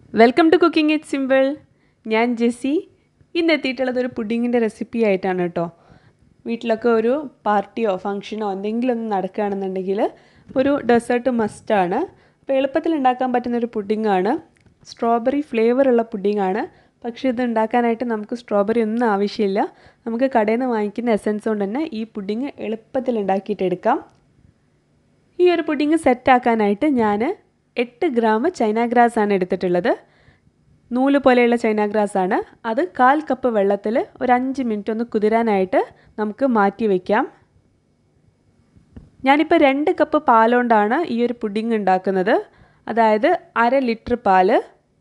welcome to cooking it simple ഞാൻ ജെസ്സി ഇന്ന് എത്തിയിട്ടുള്ളത് ഒരു പുഡിങ്ങിൻ്റെ റെസിപ്പി ആയിട്ടാണ് കേട്ടോ വീട്ടിലൊക്കെ ഒരു പാർട്ടിയോ ഫംഗ്ഷനോ എന്തെങ്കിലും ഒന്ന് നടക്കുകയാണെന്നുണ്ടെങ്കിൽ ഒരു ഡെസേർട്ട് മസ്റ്റാണ് അപ്പോൾ എളുപ്പത്തിൽ ഉണ്ടാക്കാൻ പറ്റുന്ന ഒരു പുഡിങ്ങാണ് സ്ട്രോബെറി ഫ്ലേവറുള്ള പുഡിങ്ങാണ് പക്ഷേ ഇത് ഉണ്ടാക്കാനായിട്ട് നമുക്ക് സ്ട്രോബെറി ഒന്നും ആവശ്യമില്ല നമുക്ക് കടയിൽ നിന്ന് വാങ്ങിക്കുന്ന എസൻസ് കൊണ്ട് തന്നെ ഈ പുഡിങ് എളുപ്പത്തിൽ ഉണ്ടാക്കിയിട്ടെടുക്കാം ഈ ഒരു പുഡിങ് സെറ്റാക്കാനായിട്ട് ഞാൻ എട്ട് ഗ്രാം ചൈന ഗ്രാസ് ആണ് എടുത്തിട്ടുള്ളത് നൂല് പോലെയുള്ള ചൈന ഗ്രാസ് ആണ് അത് കാൽ കപ്പ് വെള്ളത്തിൽ ഒരു അഞ്ച് മിനിറ്റ് ഒന്ന് കുതിരാനായിട്ട് നമുക്ക് മാറ്റി വയ്ക്കാം ഞാനിപ്പോൾ രണ്ട് കപ്പ് പാലുകൊണ്ടാണ് ഈ ഒരു പുഡിങ് ഉണ്ടാക്കുന്നത് അതായത് അര ലിറ്റർ പാല്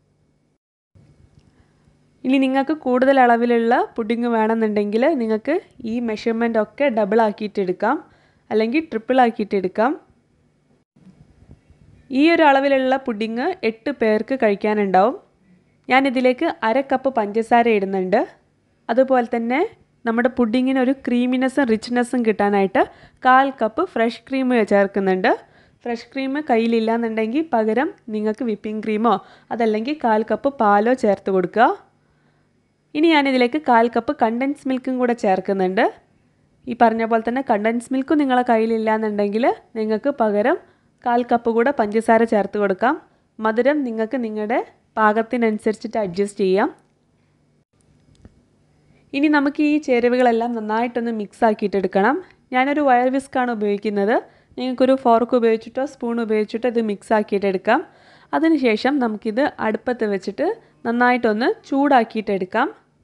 ഇനി നിങ്ങൾക്ക് കൂടുതൽ അളവിലുള്ള പുഡിങ് വേണമെന്നുണ്ടെങ്കിൽ നിങ്ങൾക്ക് ഈ മെഷർമെൻ്റ് ഒക്കെ ഡബിൾ ആക്കിയിട്ട് എടുക്കാം അല്ലെങ്കിൽ ട്രിപ്പിൾ ആക്കിയിട്ട് എടുക്കാം ഈ ഒരു അളവിലുള്ള പുഡിങ് എട്ട് പേർക്ക് കഴിക്കാനുണ്ടാവും ഞാനിതിലേക്ക് അര കപ്പ് പഞ്ചസാര ഇടുന്നുണ്ട് അതുപോലെ തന്നെ നമ്മുടെ പുഡിങ്ങിന് ഒരു ക്രീമിനെസ്സും റിച്ച്നെസ്സും കിട്ടാനായിട്ട് കാൽ കപ്പ് ഫ്രഷ് ക്രീം ചേർക്കുന്നുണ്ട് ഫ്രഷ് ക്രീം കയ്യിലില്ലാന്നുണ്ടെങ്കിൽ പകരം നിങ്ങൾക്ക് വിപ്പിംഗ് ക്രീമോ അതല്ലെങ്കിൽ കാൽ കപ്പ് പാലോ ചേർത്ത് കൊടുക്കുക ഇനി ഞാനിതിലേക്ക് കാൽ കപ്പ് കണ്ടൻസ് മിൽക്കും കൂടെ ചേർക്കുന്നുണ്ട് ഈ പറഞ്ഞ പോലെ തന്നെ കണ്ടൻസ് മിൽക്കും നിങ്ങളെ കയ്യിലില്ലാന്നുണ്ടെങ്കിൽ നിങ്ങൾക്ക് പകരം കാൽ കപ്പ് കൂടെ പഞ്ചസാര ചേർത്ത് കൊടുക്കാം മധുരം നിങ്ങൾക്ക് നിങ്ങളുടെ പാകത്തിനനുസരിച്ചിട്ട് അഡ്ജസ്റ്റ് ചെയ്യാം ഇനി നമുക്ക് ഈ ചേരുവകളെല്ലാം നന്നായിട്ടൊന്ന് മിക്സ് ആക്കിയിട്ടെടുക്കണം ഞാനൊരു വയർ വിസ്ക്കാണ് ഉപയോഗിക്കുന്നത് നിങ്ങൾക്കൊരു ഫോർക്ക് ഉപയോഗിച്ചിട്ടോ സ്പൂൺ ഉപയോഗിച്ചിട്ടോ ഇത് മിക്സ് ആക്കിയിട്ടെടുക്കാം അതിനുശേഷം നമുക്കിത് അടുപ്പത്ത് വെച്ചിട്ട് നന്നായിട്ടൊന്ന് ചൂടാക്കിയിട്ടെടുക്കാം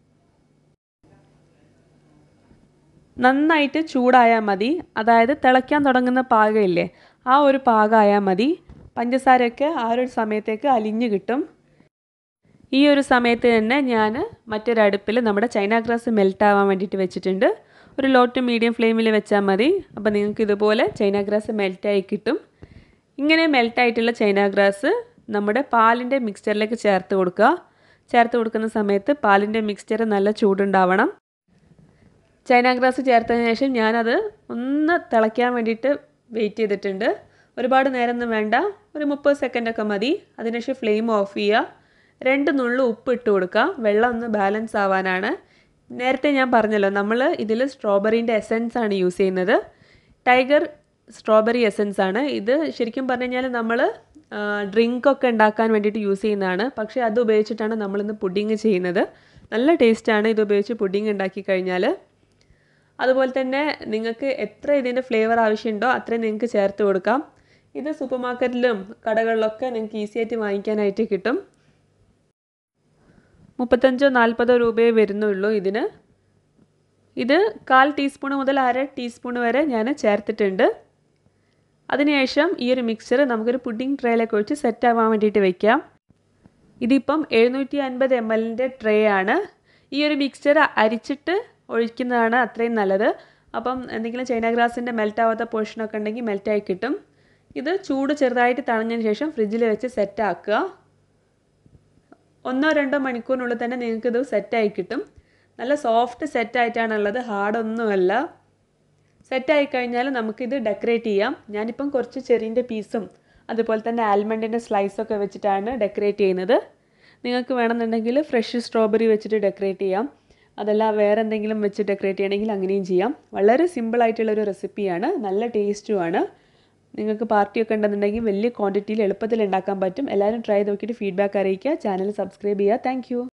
നന്നായിട്ട് ചൂടായാൽ മതി അതായത് തിളയ്ക്കാൻ തുടങ്ങുന്ന പാകമില്ലേ ആ ഒരു പാകമായാൽ മതി പഞ്ചസാരയൊക്കെ ആ ഒരു സമയത്തേക്ക് അലിഞ്ഞു കിട്ടും ഈ ഒരു സമയത്ത് തന്നെ ഞാൻ മറ്റൊരു അടുപ്പിൽ നമ്മുടെ ചൈന ഗ്രാസ് മെൽറ്റ് ആവാൻ വേണ്ടിയിട്ട് വെച്ചിട്ടുണ്ട് ഒരു ലോ ടു മീഡിയം ഫ്ലെയിമിൽ വെച്ചാൽ മതി അപ്പോൾ നിങ്ങൾക്ക് ഇതുപോലെ ചൈന ഗ്രാസ് മെൽറ്റായി കിട്ടും ഇങ്ങനെ മെൽറ്റായിട്ടുള്ള ചൈന ഗ്രാസ് നമ്മുടെ പാലിൻ്റെ മിക്സ്ചറിലേക്ക് ചേർത്ത് കൊടുക്കുക ചേർത്ത് കൊടുക്കുന്ന സമയത്ത് പാലിൻ്റെ മിക്സ്ചർ നല്ല ചൂടുണ്ടാവണം ചൈന ഗ്രാസ് ചേർത്തതിന് ശേഷം ഞാനത് ഒന്ന് തിളയ്ക്കാൻ വേണ്ടിയിട്ട് വെയിറ്റ് ചെയ്തിട്ടുണ്ട് ഒരുപാട് നേരമൊന്നും വേണ്ട ഒരു മുപ്പത് സെക്കൻഡൊക്കെ മതി അതിനുശേഷം ഫ്ലെയിം ഓഫ് ചെയ്യുക രണ്ട് നുള്ളു ഉപ്പ് ഇട്ട് കൊടുക്കുക വെള്ളം ഒന്ന് ബാലൻസ് ആവാനാണ് നേരത്തെ ഞാൻ പറഞ്ഞല്ലോ നമ്മൾ ഇതിൽ സ്ട്രോബെറീൻ്റെ എസൻസ് ആണ് യൂസ് ചെയ്യുന്നത് ടൈഗർ സ്ട്രോബെറി എസൻസ് ആണ് ഇത് ശരിക്കും പറഞ്ഞു കഴിഞ്ഞാൽ നമ്മൾ ഡ്രിങ്കൊക്കെ ഉണ്ടാക്കാൻ വേണ്ടിയിട്ട് യൂസ് ചെയ്യുന്നതാണ് പക്ഷേ അത് ഉപയോഗിച്ചിട്ടാണ് നമ്മളിന്ന് പുഡിങ് ചെയ്യുന്നത് നല്ല ടേസ്റ്റാണ് ഇത് ഉപയോഗിച്ച് പുഡിങ് ഉണ്ടാക്കി കഴിഞ്ഞാൽ അതുപോലെ തന്നെ നിങ്ങൾക്ക് എത്ര ഇതിൻ്റെ ഫ്ലേവർ ആവശ്യമുണ്ടോ അത്രയും നിങ്ങൾക്ക് ചേർത്ത് കൊടുക്കാം ഇത് സൂപ്പർ മാർക്കറ്റിലും കടകളിലൊക്കെ നിങ്ങൾക്ക് ഈസി ആയിട്ട് വാങ്ങിക്കാനായിട്ട് കിട്ടും മുപ്പത്തഞ്ചോ നാൽപ്പതോ രൂപയെ വരുന്നുള്ളൂ ഇതിന് ഇത് കാൽ ടീസ്പൂൺ മുതൽ അര ടീസ്പൂൺ വരെ ഞാൻ ചേർത്തിട്ടുണ്ട് അതിനുശേഷം ഈ ഒരു മിക്സർ നമുക്കൊരു പുഡിംഗ് ട്രേയിലേക്ക് ഒഴിച്ച് സെറ്റ് ആവാൻ വേണ്ടിയിട്ട് വെക്കാം ഇതിപ്പം എഴുന്നൂറ്റി അൻപത് എം എല്ലിൻ്റെ ട്രേ ആണ് ഈ ഒരു മിക്സ്ചർ അരിച്ചിട്ട് ഒഴിക്കുന്നതാണ് അത്രയും നല്ലത് അപ്പം എന്തെങ്കിലും ചൈന ഗ്രാസിൻ്റെ മെൽറ്റ് ആവാത്ത പോർഷനൊക്കെ ഉണ്ടെങ്കിൽ മെൽറ്റായി കിട്ടും ഇത് ചൂട് ചെറുതായിട്ട് തണഞ്ഞതിന് ശേഷം ഫ്രിഡ്ജിൽ വെച്ച് സെറ്റ് ആക്കുക ഒന്നോ രണ്ടോ മണിക്കൂറിനുള്ളിൽ തന്നെ നിങ്ങൾക്ക് ഇത് സെറ്റായി കിട്ടും നല്ല സോഫ്റ്റ് സെറ്റായിട്ടാണുള്ളത് ഹാർഡൊന്നുമല്ല സെറ്റായി കഴിഞ്ഞാൽ നമുക്കിത് ഡെക്കറേറ്റ് ചെയ്യാം ഞാനിപ്പം കുറച്ച് ചെറിൻ്റെ പീസും അതുപോലെ തന്നെ ആൽമണ്ടിൻ്റെ സ്ലൈസൊക്കെ വെച്ചിട്ടാണ് ഡെക്കറേറ്റ് ചെയ്യുന്നത് നിങ്ങൾക്ക് വേണമെന്നുണ്ടെങ്കിൽ ഫ്രഷ് സ്ട്രോബെറി വെച്ചിട്ട് ഡെക്കറേറ്റ് ചെയ്യാം അതല്ല വേറെ എന്തെങ്കിലും വെച്ച് ഡെക്കറേറ്റ് ചെയ്യണമെങ്കിൽ അങ്ങനെയും ചെയ്യാം വളരെ സിമ്പിളായിട്ടുള്ളൊരു റെസിപ്പിയാണ് നല്ല ടേസ്റ്റുമാണ് നിങ്ങൾക്ക് പാർട്ടിയൊക്കെ ഉണ്ടെന്നുണ്ടെങ്കിൽ വലിയ ക്വാണ്ടിറ്റിയിൽ എളുപ്പത്തിൽ ഉണ്ടാക്കാൻ പറ്റും എല്ലാവരും ട്രൈ ചെയ്ത് നോക്കിയിട്ട് ഫീഡ്ബാക്ക് അറിയിക്കുക ചാനൽ സബ്സ്ക്രൈബ് ചെയ്യുക താങ്ക്